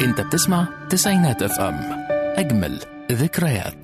انت بتسمع تسعينات اف ام اجمل ذكريات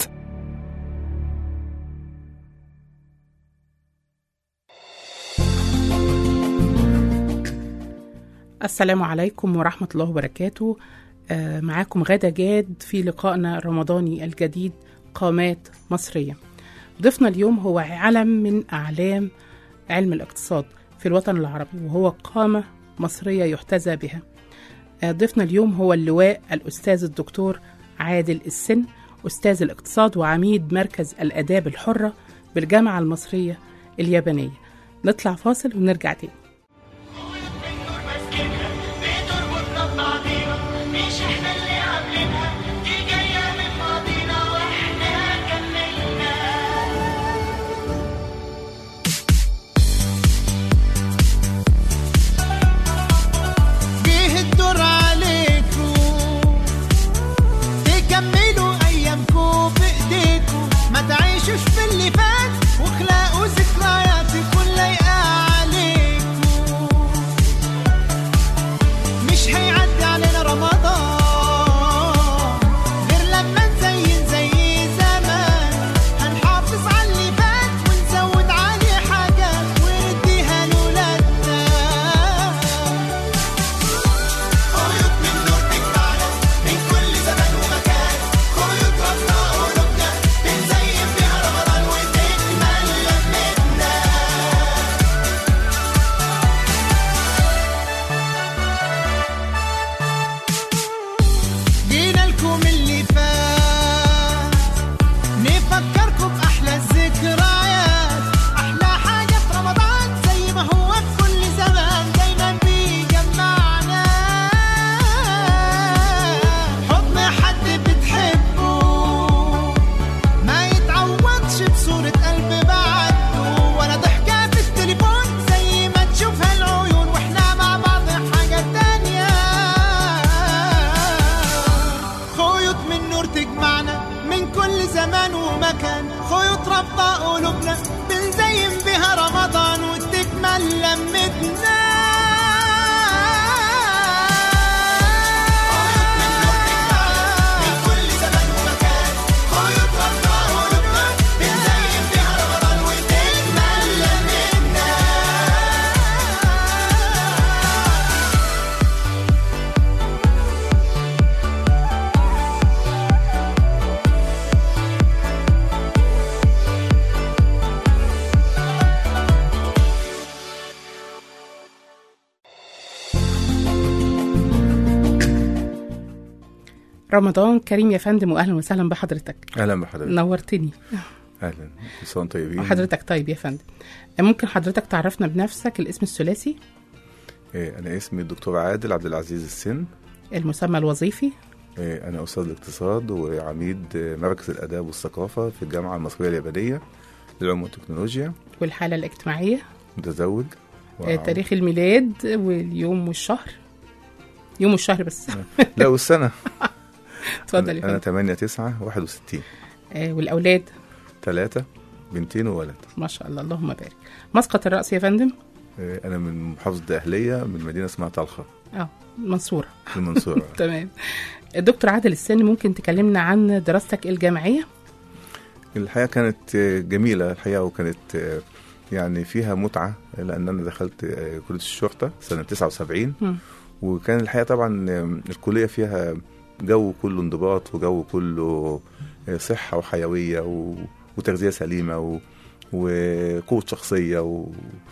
السلام عليكم ورحمة الله وبركاته آه، معاكم غادة جاد في لقائنا الرمضاني الجديد قامات مصرية ضيفنا اليوم هو علم من أعلام علم الاقتصاد في الوطن العربي وهو قامة مصرية يحتذى بها آه، ضيفنا اليوم هو اللواء الأستاذ الدكتور عادل السن أستاذ الاقتصاد وعميد مركز الآداب الحرة بالجامعة المصرية اليابانية نطلع فاصل ونرجع تاني بتربطنا ببعضينا مش احنا اللي عاملينها دي جاية من ماضينا واحنا كملنا جه الدور عليكم تكملوا ايامكم بايديكم ما تعيشوش في اللي فات واخلقوا ذكريات تكون لايقه عليكم مش هيعدي علينا رمضان غير لما نزين زي زمان هنحافظ على اللي فات ونزود عليه حاجات ونديها لولادنا خيوط من نور تجمعنا من كل زمان ومكان خيوط ربنا قلوبنا بنزين بيها رمضان وتكمل لمتنا جينا لكم اللي فات نفكركم بأحلى الذكريات أحلى حاجة في رمضان زي ما هو في كل زمان دايما بيجمعنا حضن حد بتحبه ما يتعوضش بصورة قلب بعده ولا ضحكة في التليفون زي ما تشوفها العيون واحنا مع بعض حاجة تانية خيوط من نور تجمعنا من كل زمان ومكان خيوط رابطة قلوبنا بنزين بها رمضان وتكمل لمتنا من كل زمان ومكان خيوط رابطة قلوبنا بنزين بها رمضان وتكمل لمتنا رمضان كريم يا فندم واهلا وسهلا بحضرتك اهلا بحضرتك نورتني اهلا كل سنه وانتم طيبين حضرتك طيب يا فندم ممكن حضرتك تعرفنا بنفسك الاسم الثلاثي إيه، انا اسمي الدكتور عادل عبد العزيز السن المسمى الوظيفي إيه، انا استاذ الاقتصاد وعميد آه، مركز الاداب والثقافه في الجامعه المصريه اليابانيه للعلوم والتكنولوجيا والحالة الاجتماعية متزوج آه، وع- تاريخ الميلاد واليوم والشهر يوم والشهر بس لا والسنه اتفضل يا انا فندم 8 9 61 آه، والأولاد ثلاثه بنتين وولد ما شاء الله اللهم بارك مسقط الرأس يا فندم إيه، انا من محافظه دقهليه من مدينه اسمها طلخه اه منصورة في المنصوره تمام الدكتور عادل السن ممكن تكلمنا عن دراستك الجامعية الحياه كانت آه، جميله الحقيقه وكانت آه، يعني فيها متعه لان انا دخلت آه، كليه الشرطه سنه 79 مم. وكان الحقيقه طبعا آه، الكليه فيها جو كله انضباط وجو كله آه، صحه وحيويه و- وتغذيه سليمه و- وقوه شخصيه و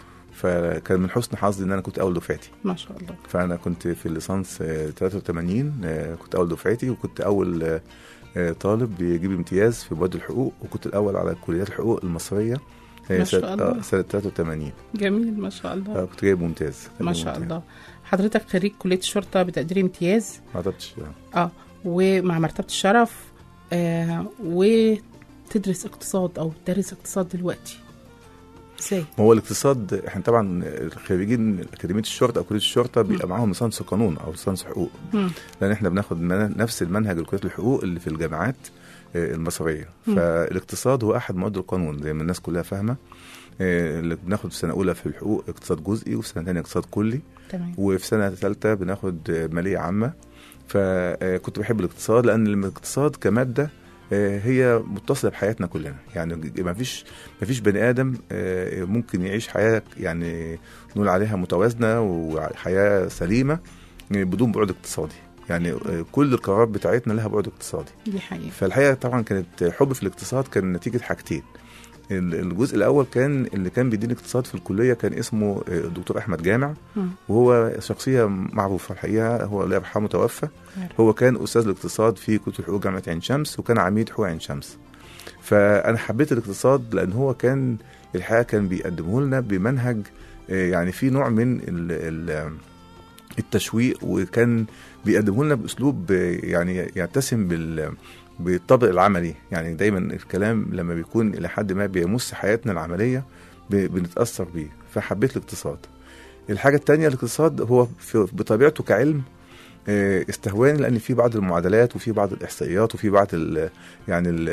فكان من حسن حظي ان انا كنت اول دفعتي ما شاء الله فانا كنت في الليسانس آه، 83 آه، كنت اول دفعتي وكنت اول آه، آه، طالب بيجيب امتياز في مواد الحقوق وكنت الاول على كليات الحقوق المصريه آه، ما شاء سنة- الله. آه، سنه 83 جميل ما شاء الله آه، كنت جايب ممتاز كان ما جايب شاء ممتاز. الله حضرتك خريج كلية الشرطة بتقدير امتياز ما اعتقدش اه ومع مرتبة الشرف آه وتدرس اقتصاد او تدرس اقتصاد دلوقتي ازاي ما هو الاقتصاد احنا طبعا خريجين اكاديميه الشرطه او كليه الشرطه بيبقى معاهم ليسانس قانون او ليسانس حقوق مم. لان احنا بناخد من- نفس المنهج لكليه الحقوق اللي في الجامعات آه، المصريه مم. فالاقتصاد هو احد مواد القانون زي ما الناس كلها فاهمه آه، اللي بناخد في سنه اولى في الحقوق اقتصاد جزئي وفي سنه ثانيه اقتصاد كلي تمام وفي سنه ثالثه بناخد آه، ماليه عامه فكنت بحب الاقتصاد لان الاقتصاد كماده آه، هي متصله بحياتنا كلنا يعني ما فيش ما فيش بني ادم آه، ممكن يعيش حياه يعني نقول عليها متوازنه وحياه سليمه بدون بعد اقتصادي يعني آه، كل القرارات بتاعتنا لها بعد اقتصادي دي حقيقة فالحقيقه طبعا كانت حب في الاقتصاد كان نتيجه حاجتين ال- الجزء الاول كان اللي كان بيديني اقتصاد في الكليه كان اسمه آه، الدكتور احمد جامع مم. وهو شخصيه معروفه الحقيقه هو الله يرحمه توفى عارف. هو كان استاذ الاقتصاد في كليه الحقوق جامعه عين شمس وكان عميد حقوق عين شمس فانا حبيت الاقتصاد لان هو كان الحقيقه كان بيقدمه لنا بمنهج آه، يعني في نوع من ال ال التشويق وكان بيقدمه لنا باسلوب آه، يعني يتسم بال بالطبع العملي يعني دايما الكلام لما بيكون الى حد ما بيمس حياتنا العمليه ب- بنتاثر بيه فحبيت الاقتصاد الحاجه الثانيه الاقتصاد هو في- بطبيعته كعلم آه، استهواني لان في بعض المعادلات وفي بعض الاحصائيات وفي بعض ال يعني ال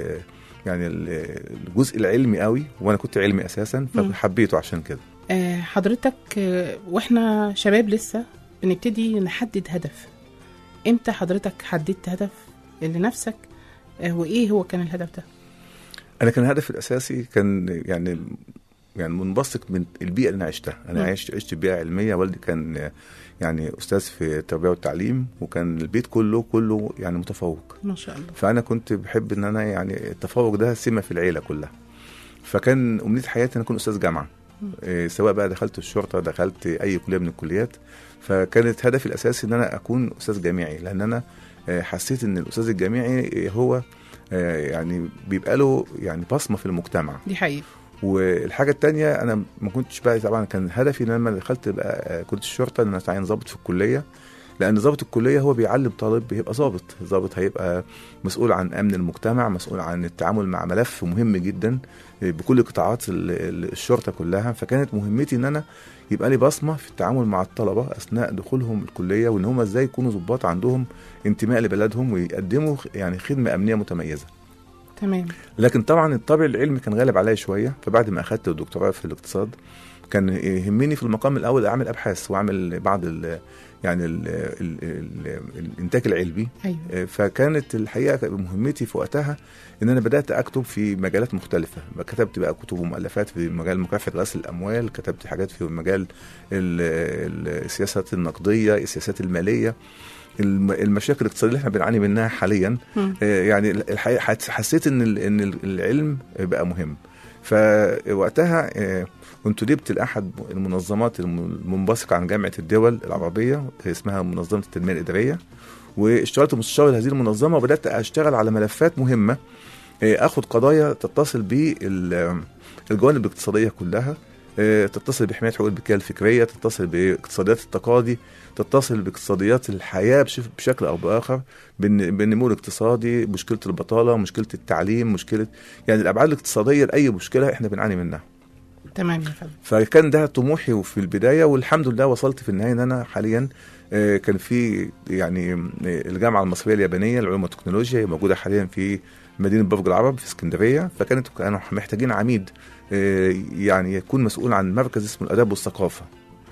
يعني ال- الجزء العلمي قوي وانا كنت علمي اساسا مم. فحبيته عشان كده آه، حضرتك آه، واحنا شباب لسه بنبتدي نحدد هدف امتى حضرتك حددت هدف لنفسك آه، وايه هو كان الهدف ده انا كان الهدف الاساسي كان يعني يعني منبثق من البيئه اللي انا عشتها انا مم. عشت عشت بيئه علميه والدي كان يعني استاذ في التربيه والتعليم وكان البيت كله كله يعني متفوق ما شاء الله فانا كنت بحب ان انا يعني التفوق ده سمه في العيله كلها فكان امنيه حياتي ان اكون استاذ جامعه إيه، سواء بقى دخلت الشرطه دخلت اي كليه من الكليات فكانت هدفي الاساسي ان انا اكون استاذ جامعي لان انا آه، حسيت ان الاستاذ الجامعي هو آه، يعني بيبقى له يعني بصمه في المجتمع دي حقيقة والحاجه التانية انا ما كنتش بقى طبعا كان هدفي ان انا لما دخلت بقى آه، كليه الشرطه ان انا اتعين ضابط في الكليه لان ضابط الكليه هو بيعلم طالب يبقى ضابط ضابط هيبقى مسؤول عن امن المجتمع مسؤول عن التعامل مع ملف مهم جدا آه، بكل قطاعات ال- ال- الشرطه كلها فكانت مهمتي ان انا يبقى لي بصمه في التعامل مع الطلبه اثناء دخولهم الكليه وان هم ازاي يكونوا ضباط عندهم انتماء لبلدهم ويقدموا يعني خدمه امنيه متميزه تمام لكن طبعا الطابع العلمي كان غالب عليا شويه فبعد ما اخدت الدكتوراه في الاقتصاد كان يهمني في المقام الاول اعمل ابحاث واعمل بعض ال يعني ال ال ال الانتاج العلمي ايوه فكانت الحقيقه مهمتي في وقتها ان انا بدات اكتب في مجالات مختلفه كتبت بقى كتب ومؤلفات في مجال مكافحه غسل الاموال كتبت حاجات في مجال ال- ال- السياسات النقديه السياسات الماليه الم- المشاكل الاقتصاديه اللي احنا بنعاني منها حاليا مم. آه، يعني الحقيقه حس- حسيت ان ال- ان ال- العلم بقى مهم فوقتها آه، انتدبت لاحد المنظمات الم- المنبثقه عن جامعه الدول العربيه اسمها منظمه التنميه الاداريه واشتغلت مستشار لهذه المنظمه وبدات اشتغل على ملفات مهمه آه، اخد قضايا تتصل بالجوانب الاقتصاديه كلها آه، تتصل بحمايه حقوق الملكيه الفكريه تتصل باقتصاديات التقاضي تتصل باقتصاديات الحياه بش- بشكل او باخر بالن- بالنمو الاقتصادي مشكله البطاله مشكله التعليم مشكله يعني الابعاد الاقتصاديه لاي مشكله احنا بنعاني منها تمام يا فندم فكان ده طموحي في البدايه والحمد لله وصلت في النهايه ان انا حاليا آه، كان في يعني آه، الجامعه المصريه اليابانيه للعلوم والتكنولوجيا هي موجوده حاليا في مدينه برج العرب في اسكندريه فكانت كانوا محتاجين عميد آه، يعني يكون مسؤول عن مركز اسمه الاداب والثقافه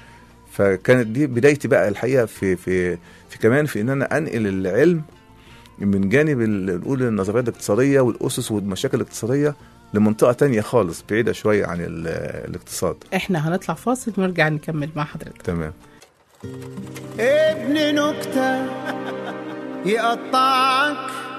فكانت دي بدايتي بقى الحقيقه في في في كمان في ان انا انقل العلم من جانب ال- نقول النظريات الاقتصاديه والاسس والمشاكل الاقتصاديه لمنطقه تانية خالص بعيده شويه عن ال- الاقتصاد احنا هنطلع فاصل ونرجع نكمل مع حضرتك تمام ابن نكتة يقطعك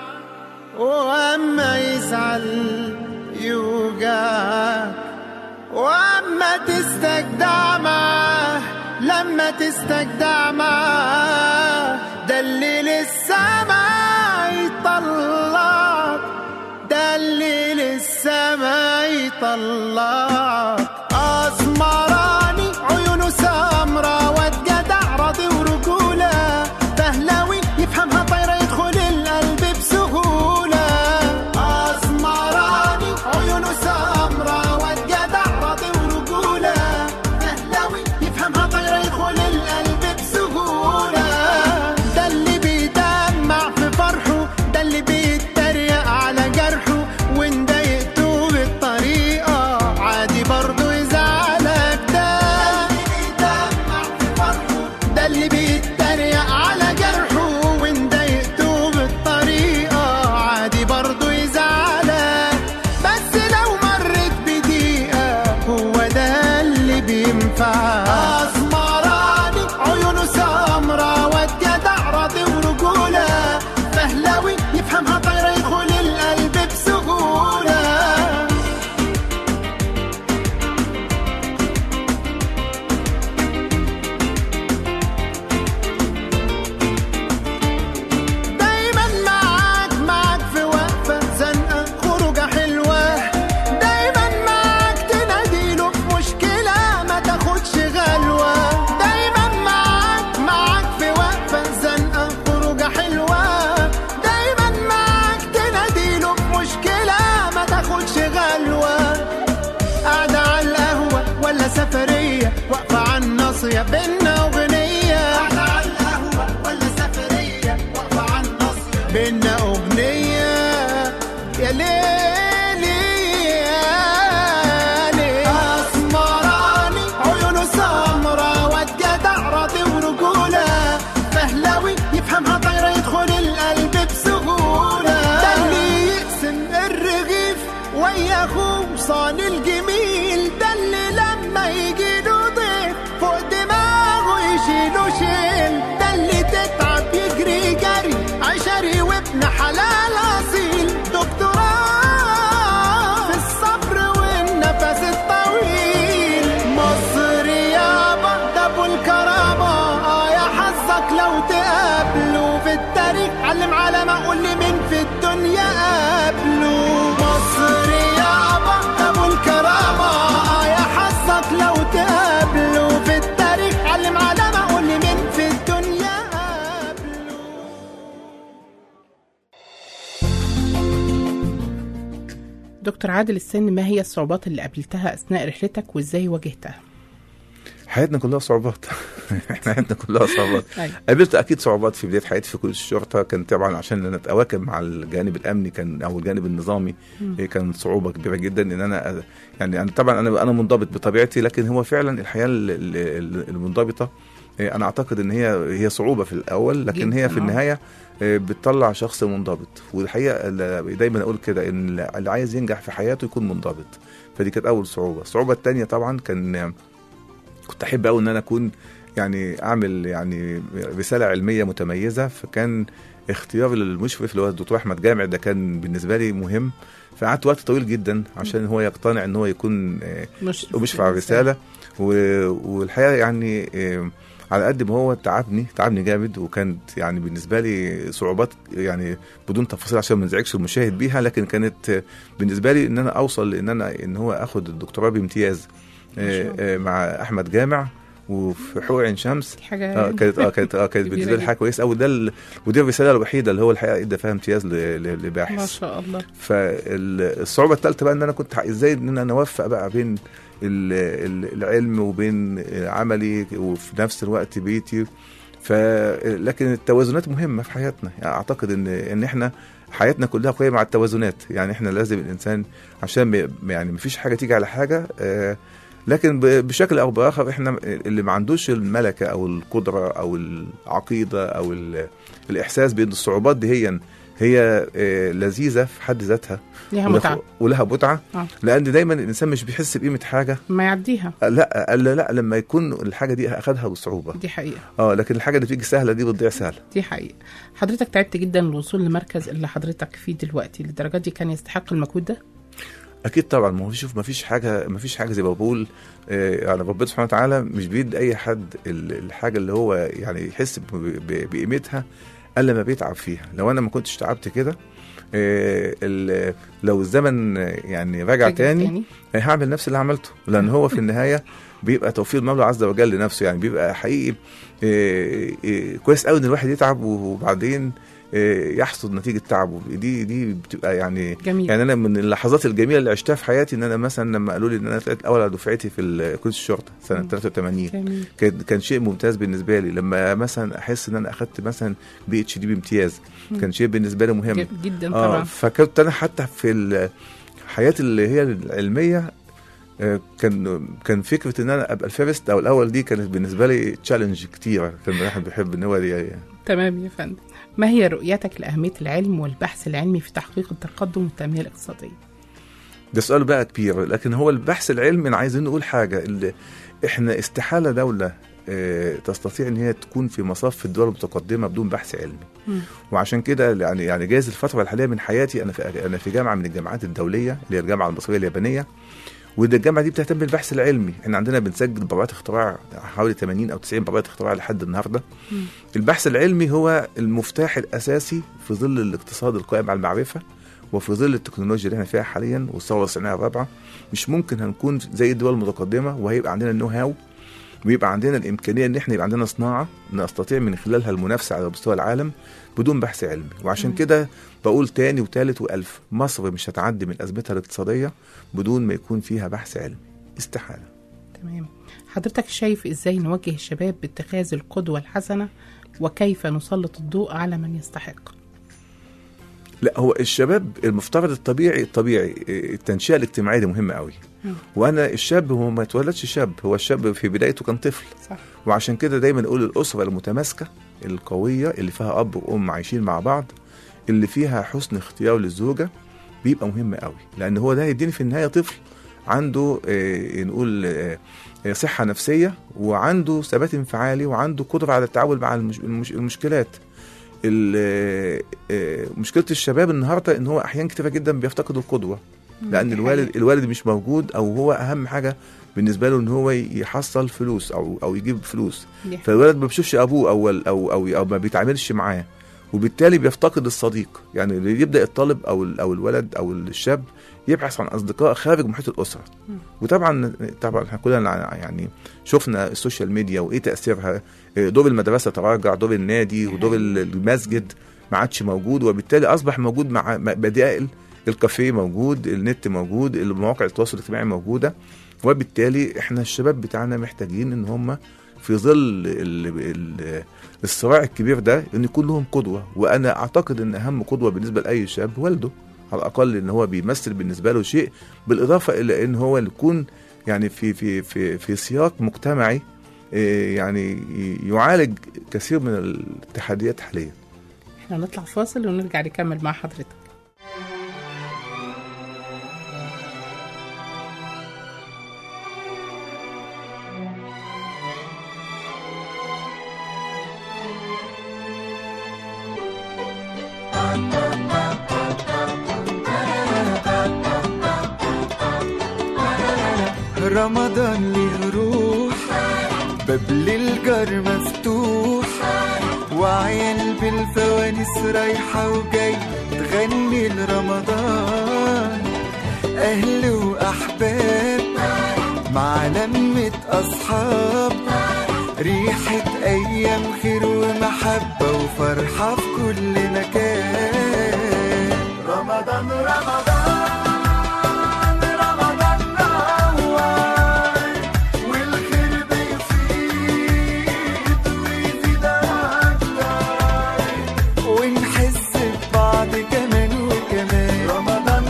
واما يزعل يوجعك واما تستجدع معاه لما تستجدع معاه ده اللي لسه ما يطلعك ده اللي لسه ما يطلعك اسمراني عيونه سمرة واد جدع راضي ورجولة فهلاوي يفهمها طايرة يدخل القلب بسهولة اسمراني عيونه سمرة واد جدع راضي ورجولة فهلاوي يفهمها طايرة يدخل القلب بسهولة ده اللي بيدمع في فرحه ده اللي بيتريق على جرحه وان ضايقته بالطريقة أغنية بينا أغنية قعدة على القهوة ولا سفرية واقفة على النصر بينا أغنية يا ليلي يا ليلي أسمراني عيونه سمرة واد جدع راضي ورجولة فهلاوي يفهمها طايرة يدخل القلب بسهولة ده اللي يقسم الرغيف ويا اخوه صاني الجميل ده اللي لما يجي له ضيف فوق دماغه يشيله شيل ده اللي تتعب يجري جري عشري وابن حلال اصيل دكتوراه في الصبر والنفس الطويل مصر يابا ده ابو الكرامه اه يا حظك لو تقابله في التاريخ علم على ما اقول لي مين في الدنيا قابله مصر يابا ده ابو الكرامه اه يا حظك لو تقابله في التاريخ علم على ما اقول لي مين في الدنيا قابله دكتور عادل السن ما هي الصعوبات اللي قابلتها اثناء رحلتك وازاي واجهتها حياتنا كلها صعوبات احنا حياتنا كلها صعوبات أيوة. قابلت اكيد صعوبات في بدايه حياتي في كليه الشرطه كان طبعا عشان انا اتواكب مع الجانب الامني كان او الجانب النظامي إيه، كان صعوبه كبيره جدا ان انا أ- يعني انا طبعا انا انا منضبط بطبيعتي لكن هو فعلا الحياه ال- ال- المنضبطه إيه، انا اعتقد ان هي هي صعوبه في الاول لكن جداً، هي في آه. النهايه إيه، بتطلع شخص منضبط والحقيقه ال- دايما اقول كده ان اللي عايز ينجح في حياته يكون منضبط فدي كانت اول صعوبه الصعوبه الثانيه طبعا كان كنت احب قوي ان انا اكون يعني اعمل يعني رساله علميه متميزه فكان اختيار المشرف اللي هو الدكتور احمد جامع ده كان بالنسبه لي مهم فقعدت وقت طويل جدا عشان هو يقتنع ان هو يكون آه، مش ومشرف على الرساله و- والحقيقه يعني آه، على قد ما هو تعبني تعبني جامد وكانت يعني بالنسبه لي صعوبات يعني بدون تفاصيل عشان ما نزعجش المشاهد بيها لكن كانت آه، بالنسبه لي ان انا اوصل لان انا ان هو اخد الدكتوراه بامتياز ما شاء آه، آه، مع احمد جامع وفي حقوق عين شمس دي حاجه اه كانت اه كانت اه كانت كبيرة بالنسبه لي حاجه كويسه قوي ده ال- ودي الرساله الوحيده اللي هو الحقيقه ادى فيها امتياز ل- ل- ما لباحث شاء الله فالصعوبه الثالثه بقى ان انا كنت ح- ازاي ان انا اوفق بقى بين ال- ال- العلم وبين عملي وفي نفس الوقت بيتي ف لكن التوازنات مهمه في حياتنا يعني اعتقد ان ان احنا حياتنا كلها قائمه على التوازنات يعني احنا لازم الانسان عشان ما- يعني ما فيش حاجه تيجي على حاجه آه، لكن ب- بشكل او باخر احنا اللي ما عندوش الملكه او القدره او العقيده او ال- الاحساس بان الصعوبات دي هي هي آه، لذيذه في حد ذاتها ليها ولها- متعه ولها متعه آه. لان دايما الانسان مش بيحس بقيمه حاجه ما يعديها لا لا لا لما يكون الحاجه دي اخذها بصعوبه دي حقيقه اه لكن الحاجه اللي تيجي سهله دي بتضيع سهله دي حقيقه حضرتك تعبت جدا للوصول لمركز اللي حضرتك فيه دلوقتي للدرجه دي كان يستحق المجهود ده اكيد طبعا ما هو شوف ما فيش حاجه ما فيش حاجه زي ما بقول آه، يعني ربنا سبحانه وتعالى مش بيدي اي حد ال- الحاجه اللي هو يعني يحس ب- ب- بقيمتها الا لما بيتعب فيها لو انا ما كنتش تعبت كده آه، ال- لو الزمن آه، يعني رجع رجع تاني آه، هعمل نفس اللي عملته لان هو في النهايه بيبقى توفيق المولى عز وجل لنفسه يعني بيبقى حقيقي آه، آه، كويس قوي ان الواحد يتعب وبعدين آه، يحصد نتيجه تعبه دي دي بتبقى يعني جميل يعني انا من اللحظات الجميله اللي عشتها في حياتي ان انا مثلا لما قالوا لي ان انا طلعت الاول على دفعتي في ال- كليه الشرطه سنه مم. 83 جميل كان كان شيء ممتاز بالنسبه لي لما مثلا احس ان انا اخدت مثلا بي اتش دي بامتياز مم. كان شيء بالنسبه لي مهم ج- جدا اه طبعا فكنت انا حتى في ال- حياتي اللي هي العلميه آه، كان كان فكره ان انا ابقى الفيرست او الاول دي كانت بالنسبه لي تشالنج كتيره كان الواحد بيحب ان هو دي تمام يا فندم ما هي رؤيتك لأهمية العلم والبحث العلمي في تحقيق التقدم والتنمية الاقتصادية؟ ده سؤال بقى كبير لكن هو البحث العلمي انا عايزين نقول حاجه اللي احنا استحاله دوله آه، تستطيع ان هي تكون في مصاف الدول المتقدمه بدون بحث علمي مم. وعشان كده يعني يعني جايز الفتره الحاليه من حياتي انا في انا في جامعه من الجامعات الدوليه اللي هي الجامعه المصريه اليابانيه وده الجامعه دي بتهتم بالبحث العلمي احنا عندنا بنسجل براءات اختراع حوالي 80 او 90 براءه اختراع لحد النهارده مم. البحث العلمي هو المفتاح الاساسي في ظل الاقتصاد القائم على المعرفه وفي ظل التكنولوجيا اللي احنا فيها حاليا والثوره الصناعيه الرابعه مش ممكن هنكون زي الدول المتقدمه وهيبقى عندنا النو هاو ويبقى عندنا الامكانيه ان احنا يبقى عندنا صناعه نستطيع من خلالها المنافسه على مستوى العالم بدون بحث علمي وعشان مم. كده بقول تاني وتالت والف مصر مش هتعدي من ازمتها الاقتصاديه بدون ما يكون فيها بحث علمي استحاله تمام حضرتك شايف ازاي نوجه الشباب باتخاذ القدوة الحسنة وكيف نسلط الضوء على من يستحق لا هو الشباب المفترض الطبيعي الطبيعي التنشئه الاجتماعيه دي مهمه قوي مم. وانا الشاب هو ما اتولدش شاب هو الشاب في بدايته كان طفل صح وعشان كده دايما نقول الاسره المتماسكه القويه اللي فيها اب وام عايشين مع بعض اللي فيها حسن اختيار للزوجه بيبقى مهم قوي لان هو ده هيديني في النهايه طفل عنده آه نقول آه آه، صحه نفسيه وعنده ثبات انفعالي وعنده قدره على التعامل مع المش... المش... المشكلات ال- آه، آه، مشكله الشباب النهارده ان هو احيان كتيره جدا بيفتقد القدوه لان دي الوالد حقيقة. الوالد مش موجود او هو اهم حاجه بالنسبه له ان هو يحصل فلوس او او يجيب فلوس دي حقيقة. فالولد ما بيشوفش ابوه او او او, أو ما بيتعاملش معاه وبالتالي بيفتقد الصديق يعني اللي يبدا الطالب او ال- او الولد او الشاب يبحث عن اصدقاء خارج محيط الاسره مم. وطبعا طبعا احنا كلنا يعني شفنا السوشيال ميديا وايه تاثيرها إيه دور المدرسه تراجع دور النادي ودور ال- المسجد ما عادش موجود وبالتالي اصبح موجود مع مع بدائل الكافيه موجود النت موجود المواقع التواصل الاجتماعي موجوده وبالتالي احنا الشباب بتاعنا محتاجين ان هم في ظل ال ال الصراع الكبير ده ان يكون لهم قدوه وانا اعتقد ان اهم قدوه بالنسبه لاي شاب والده على الاقل ان هو بيمثل بالنسبه له شيء بالاضافه الى ان هو يكون يعني في في في في سياق مجتمعي إيه، يعني يعالج كثير من التحديات حاليا احنا نطلع فاصل ونرجع نكمل مع حضرتك رمضان ليه روح باب للجار مفتوح وعيال بالفوانيس رايحة وجاي تغني لرمضان أهل وأحباب مع لمة أصحاب ريحة أيام خير ومحبة وفرحة في كل مكان رمضان رمضان رمضان نور والخير بيفيد ويزيد أكتر ونحس ببعض كمان وكمان رمضان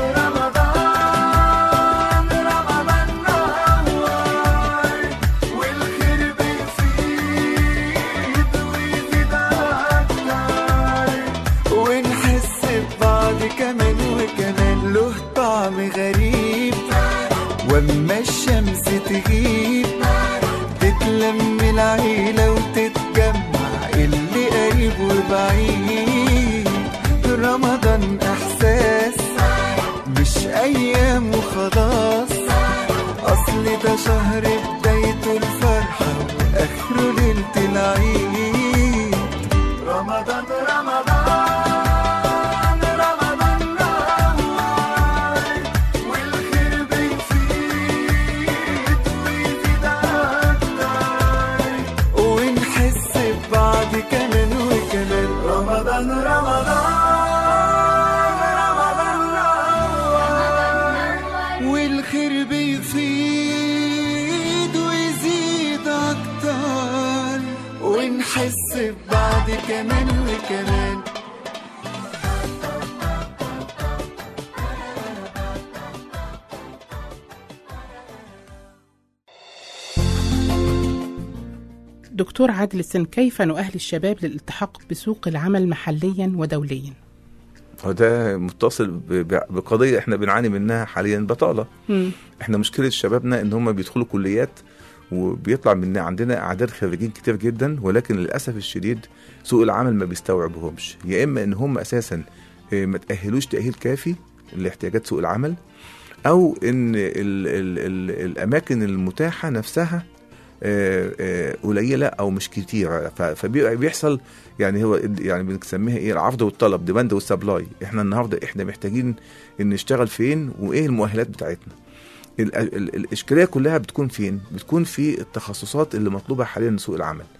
رمضان رمضان نور والخير بيفيد ويزيد أكتر ونحس ببعض كمان وكمان له طعم غريب واما الشمس تغيب تتلم العيلة وتتجمع اللي قريب وبعيد رمضان احساس مش ايام وخلاص اصل ده شهر بدايته الفرحة واخره ليلة العيد رمضان رمضان رمضان نور والخير بيفيد ويزيد أكتر ونحس ببعض كمان وكمان رمضان رمضان رمضان نور والخير بيفيد ويزيد أكتر ونحس ببعض كمان وكمان دكتور عادل السن كيف نؤهل الشباب للالتحاق بسوق العمل محليا ودوليا وده متصل ب- ب- بقضيه احنا بنعاني منها حاليا بطاله مم. احنا مشكله شبابنا ان هم بيدخلوا كليات وبيطلع من عندنا اعداد خريجين كتير جدا ولكن للاسف الشديد سوق العمل ما بيستوعبهمش يا اما ان هم اساسا اه، ما تاهلوش تاهيل كافي لاحتياجات سوق العمل او ان ال ال ال الاماكن المتاحه نفسها آه، آه، قليله او مش كتيره ف- فبيحصل يعني هو يعني بنسميها ايه العرض والطلب ديماند والسبلاي احنا النهارده احنا محتاجين ان نشتغل فين وايه المؤهلات بتاعتنا ال- ال- الاشكاليه كلها بتكون فين بتكون في التخصصات اللي مطلوبه حاليا لسوق العمل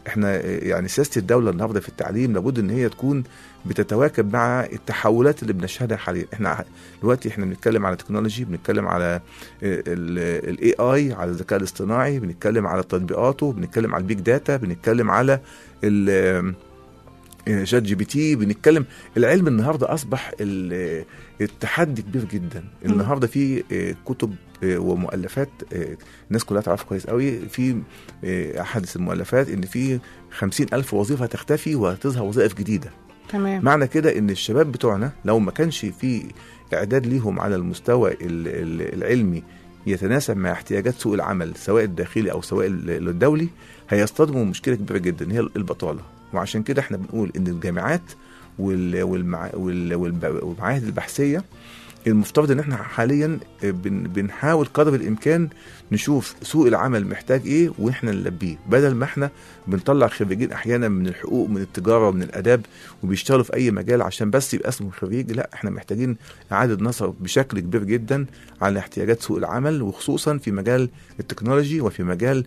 احنا آه، يعني سياسه الدوله النهارده في التعليم لابد ان هي تكون بتتواكب مع التحولات اللي بنشهدها حاليا احنا دلوقتي احنا بنتكلم على تكنولوجي بنتكلم على الاي اي على الذكاء الاصطناعي بنتكلم على تطبيقاته بنتكلم على البيج داتا بنتكلم على ال- آه، شات جي بي تي بنتكلم العلم النهارده اصبح ال- التحدي كبير جدا النهارده في آه، كتب آه، ومؤلفات آه، الناس كلها تعرفها كويس قوي في آه، احادث المؤلفات ان في خمسين الف وظيفه تختفي وهتظهر وظائف جديده تمام معنى كده ان الشباب بتوعنا لو ما كانش في اعداد ليهم على المستوى ال- ال- العلمي يتناسب مع احتياجات سوق العمل سواء الداخلي او سواء ال- الدولي هيصطدموا مشكله كبيره جدا هي البطاله وعشان كده احنا بنقول ان الجامعات وال- والمع- وال- والب- والمعاهد البحثيه المفترض ان احنا حاليا بن بنحاول قدر الامكان نشوف سوق العمل محتاج ايه واحنا نلبيه بدل ما احنا بنطلع خريجين احيانا من الحقوق من التجاره ومن الاداب وبيشتغلوا في اي مجال عشان بس يبقى اسمه خريج لا احنا محتاجين اعاده نظر بشكل كبير جدا على احتياجات سوق العمل وخصوصا في مجال التكنولوجي وفي مجال ال-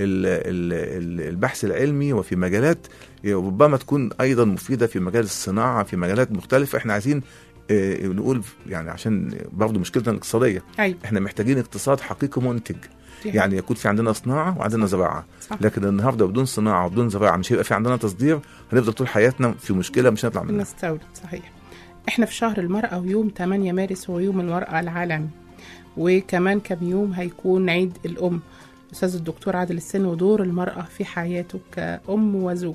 ال- ال- البحث العلمي وفي مجالات ربما تكون ايضا مفيده في مجال الصناعه في مجالات مختلفه احنا عايزين آه، نقول يعني عشان برضه مشكلتنا الاقتصاديه ايوه احنا محتاجين اقتصاد حقيقي منتج دي يعني يكون في عندنا صناعه وعندنا زراعه صح. لكن النهارده بدون صناعه وبدون زراعه مش هيبقى في عندنا تصدير هنفضل طول حياتنا في مشكله مش هنطلع منها نستورد صحيح احنا في شهر المرأة ويوم 8 مارس هو يوم المرأة العالمي وكمان كم يوم هيكون عيد الأم الأستاذ الدكتور عادل السن ودور المرأة في حياته كأم وزوجة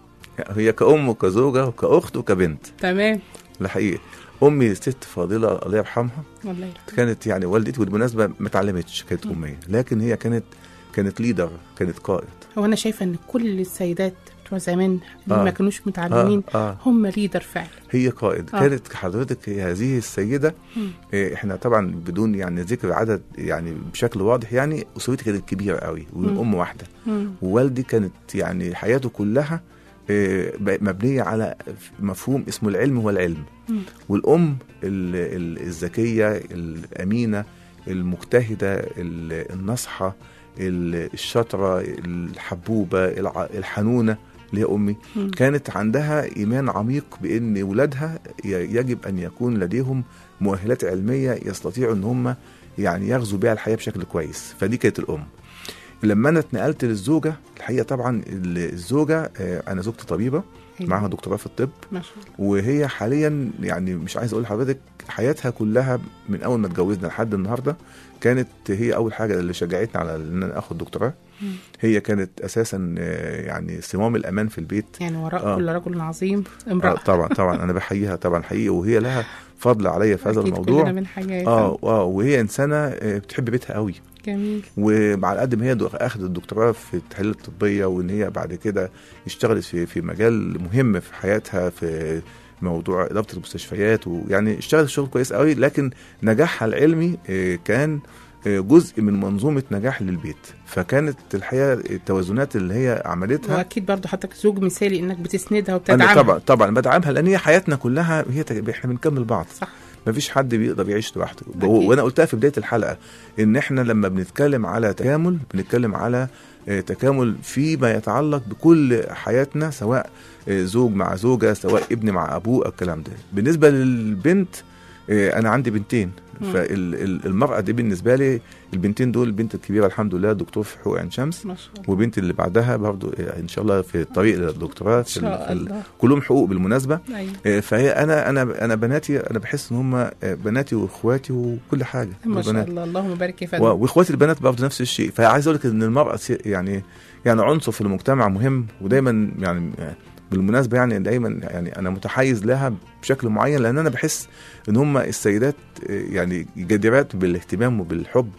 هي كأم وكزوجة وكأخت وكبنت تمام الحقيقة أمي ست فاضلة الله يرحمها والله يرحمه. كانت يعني والدتي بالمناسبة ما اتعلمتش كانت أمية لكن هي كانت كانت ليدر كانت قائد هو أنا شايفة إن كل السيدات بتوع زمان اللي آه. ما كانوش متعلمين آه آه هم ليدر فعلا هي قائد آه. آه. كانت حضرتك هذه السيدة مم. إيه، احنا طبعا بدون يعني ذكر عدد يعني بشكل واضح يعني أسرتي كانت كبيرة قوي مم. وأم واحدة مم. ووالدي كانت يعني حياته كلها آه، مبنية على مفهوم اسمه العلم والعلم مم. والأم ال- ال- الذكية الأمينة المجتهدة ال- الناصحة ال- الشاطرة الحبوبة الع- الحنونة اللي هي أمي مم. كانت عندها إيمان عميق بأن ولادها ي- يجب أن يكون لديهم مؤهلات علمية يستطيعوا أن هم يعني يغزوا بها الحياة بشكل كويس فدي كانت الأم لما أنا اتنقلت للزوجة الحقيقة طبعا ال- الزوجة آه، أنا زوجتي طبيبة أيوة. معاها دكتوراه في الطب ما شاء الله وهي حاليا يعني مش عايز اقول لحضرتك حياتها كلها من اول ما اتجوزنا لحد النهارده كانت هي اول حاجه اللي شجعتني على ان انا اخد دكتوراه مم. هي كانت اساسا آه، يعني صمام الامان في البيت يعني وراء آه. كل رجل عظيم آه امرأة طبعا طبعا انا بحييها طبعا حقيقي وهي لها فضل عليا في هذا أكيد الموضوع كلنا من حاجة اه اه وهي انسانه آه، بتحب بيتها قوي جميل ومع قد ما هي دو- اخذت الدكتوراه في التحاليل الطبيه وان هي بعد كده اشتغلت في في مجال مهم في حياتها في موضوع اداره المستشفيات ويعني اشتغلت شغل كويس قوي لكن نجاحها العلمي آه، كان آه، جزء من منظومه نجاح للبيت فكانت الحقيقه التوازنات اللي هي عملتها واكيد برضو حضرتك زوج مثالي انك بتسندها انا وبتدعمها طبعا طبعا بدعمها لان هي حياتنا كلها هي تج- احنا بنكمل بعض صح ما فيش حد بيقدر يعيش لوحده أكيد. وانا قلتها في بدايه الحلقه ان احنا لما بنتكلم على تكامل بنتكلم على آه، تكامل فيما يتعلق بكل حياتنا سواء آه، زوج مع زوجه سواء ابن مع ابوه الكلام ده بالنسبه للبنت آه، انا عندي بنتين مم. فالمرأة دي بالنسبة لي البنتين دول البنت الكبيرة الحمد لله دكتور في حقوق عين شمس ما شاء الله وبنتي اللي بعدها برضو آه، ان شاء الله في الطريق للدكتوراه ان في ال- شاء في ال- الله كلهم حقوق بالمناسبة ايوه آه، فهي انا انا انا بناتي انا بحس ان هم آه، بناتي واخواتي وكل حاجه ما شاء البنات. الله اللهم بارك يا و- فندم واخواتي البنات برضه نفس الشيء فعايز اقول لك ان المراه سي- يعني يعني عنصر في المجتمع مهم ودايما يعني آه، بالمناسبه يعني دايما يعني انا متحيز لها بشكل معين لان انا بحس ان هم السيدات آه، يعني جديرات بالاهتمام وبالحب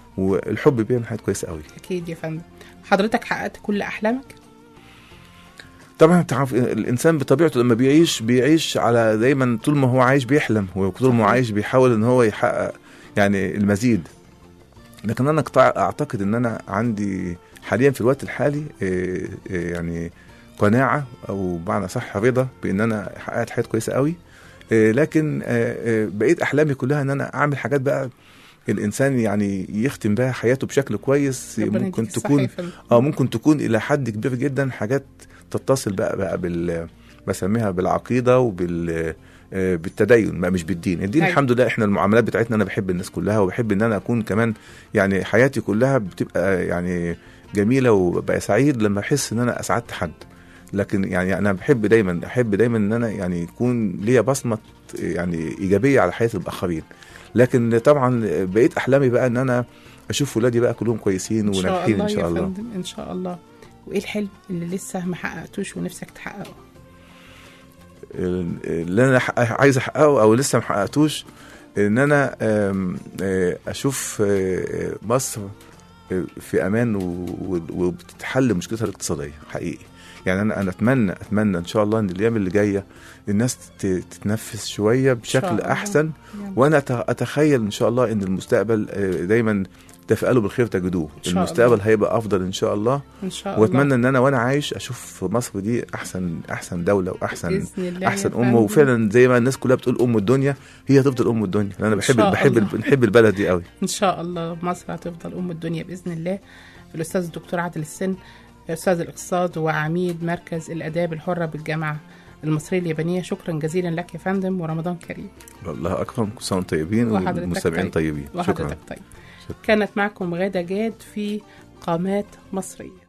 والحب بيعمل حاجات كويسه قوي اكيد يا فندم حضرتك حققت كل احلامك طبعا انت عارف الانسان بطبيعته لما بيعيش بيعيش على دايما طول ما هو عايش بيحلم وطول ما هو عايش بيحاول ان هو يحقق يعني المزيد لكن انا اقتع- اعتقد ان انا عندي حاليا في الوقت الحالي آه، آه، يعني قناعه او بمعنى صح رضا بان انا حققت حاجات كويسه قوي آه، لكن آه، آه، بقيت احلامي كلها ان انا اعمل حاجات بقى الانسان يعني يختم بها حياته بشكل كويس ربنا ممكن يديك الصحة تكون يا فندم. اه ممكن تكون الى حد كبير جدا حاجات تتصل بقى بقى بال بسميها بالعقيده وبال آه، بالتدين ما مش بالدين الدين أيوة. الحمد لله احنا المعاملات بتاعتنا انا بحب الناس كلها وبحب ان انا اكون كمان يعني حياتي كلها بتبقى يعني جميله وببقى سعيد لما احس ان انا اسعدت حد لكن يعني انا بحب دايما احب دايما ان انا يعني يكون ليا بصمه يعني ايجابيه على حياه الاخرين لكن طبعا بقيت احلامي بقى ان انا اشوف ولادي بقى كلهم كويسين ان شاء وناجحين الله ان شاء يا الله فندم ان شاء الله وايه الحلم اللي لسه ما حققتوش ونفسك تحققه اللي انا حق- عايز احققه او لسه ما حققتوش ان انا آم، آه، اشوف آه، مصر آه، في امان و- و- وبتتحل مشكلتها الاقتصاديه حقيقي يعني انا انا اتمنى اتمنى ان شاء الله ان الايام اللي جايه الناس ت- تتنفس شويه بشكل الله. احسن يلا. وانا أت- اتخيل ان شاء الله ان المستقبل آه، دايما تفائلوا بالخير تجدوه إن شاء المستقبل الله. هيبقى افضل ان شاء الله ان شاء الله واتمنى ان انا وانا عايش اشوف مصر دي احسن احسن دوله واحسن باذن الله يا احسن فندم. امه وفعلا زي ما الناس كلها بتقول ام الدنيا هي هتفضل ام الدنيا انا إن بحب شاء بحب الله. بنحب البلد دي قوي ان شاء الله مصر هتفضل ام الدنيا باذن الله الاستاذ الدكتور عادل السن استاذ الاقتصاد وعميد مركز الاداب الحره بالجامعه المصريه اليابانيه شكرا جزيلا لك يا فندم ورمضان كريم الله اكرم كل سنه وانتم طيبين وحضرتك والمستمعين طيب. طيبين شكرا وحضرتك طيب كانت معكم غادة جاد في قامات مصرية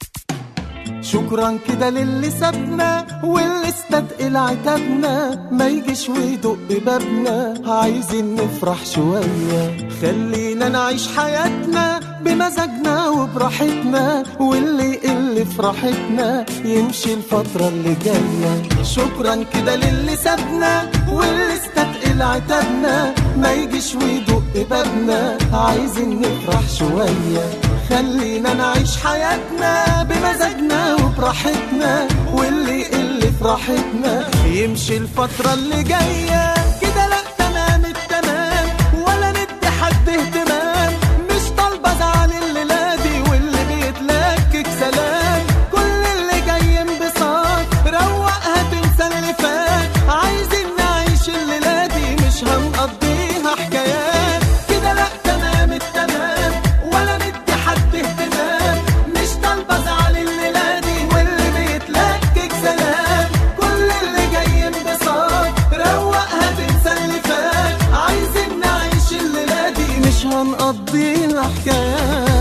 شكرا كده للي سابنا واللي استثقل عتابنا ما يجيش ويدق بابنا عايزين نفرح شوية خلينا نعيش حياتنا بمزاجنا وبراحتنا واللي يقل فرحتنا يمشي الفترة اللي جاية شكرا كده للي سابنا واللي استثقل عتابنا ما يجيش ويدق بابنا عايزين نفرح شوية خلينا نعيش حياتنا بمزاجنا وبراحتنا واللي يقل فرحتنا يمشي الفترة اللي جاية كده لا تمام التمام ولا ندي حد اهتمام مش طالبة زعل الليلة دي واللي بيتلكك سلام كل اللي جاي انبساط روقها تنسى اللي فات عايزين نعيش الليلة دي مش هنقضيها حكايات كده لا تمام التمام ولا ندي حد اهتمام مش طالبة زعل الليلة دي واللي بيتلكك سلام كل اللي جاي انبساط روقها تنسى اللي فات عايزين نعيش الليلة دي مش هنقضيها حكايات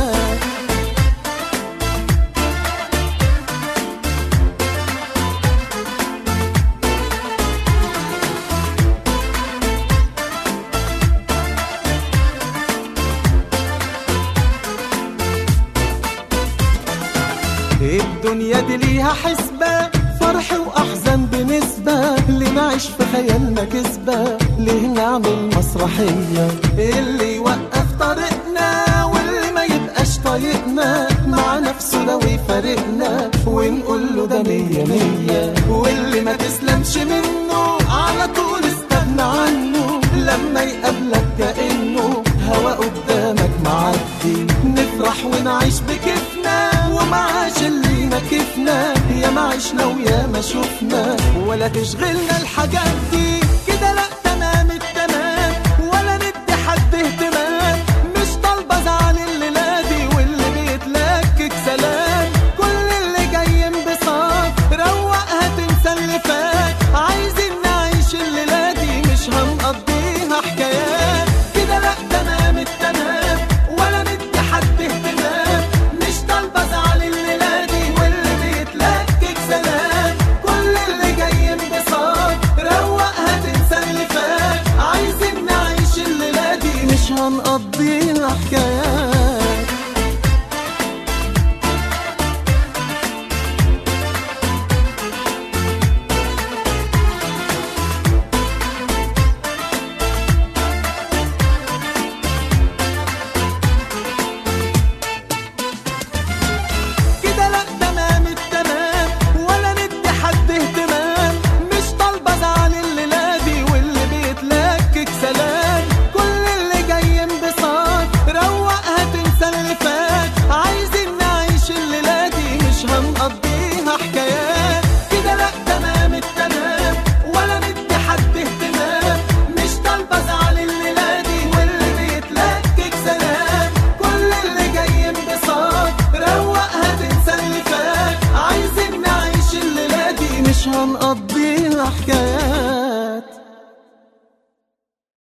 الدنيا دي ليها حسبة فرح وأحزان بنسبة اللي نعيش في خيالنا كسبة ليه نعمل مسرحية اللي يوقف طريقنا واللي ما يبقاش طايقنا مع نفسه لو يفارقنا ونقول له ده مية مية واللي ما تسلمش منه على طول استغنى عنه لما يقابلك كأنه هوا قدامك معدي نفرح ونعيش بكيفنا ومعاش اللي نكفنا يا ما عشنا ويا ما شفنا ولا تشغلنا الحاجات دي كده لا تمام التمام ولا ندي حد اهتمام مش طالبة زعل الليلة دي واللي بيتلكك سلام كل اللي جاي انبساط روقها تنسى اللي فات عايزين نعيش الليلة دي مش هنقضيها حكايات كده لا تمام التمام ولا ندي حد اهتمام مش طالبة زعل الليلة دي واللي بيتلكك سلام كل اللي جاي انبساط روقها تنسى اللي فات عايزين نعيش الليلة دي مش هنقضيها حكايات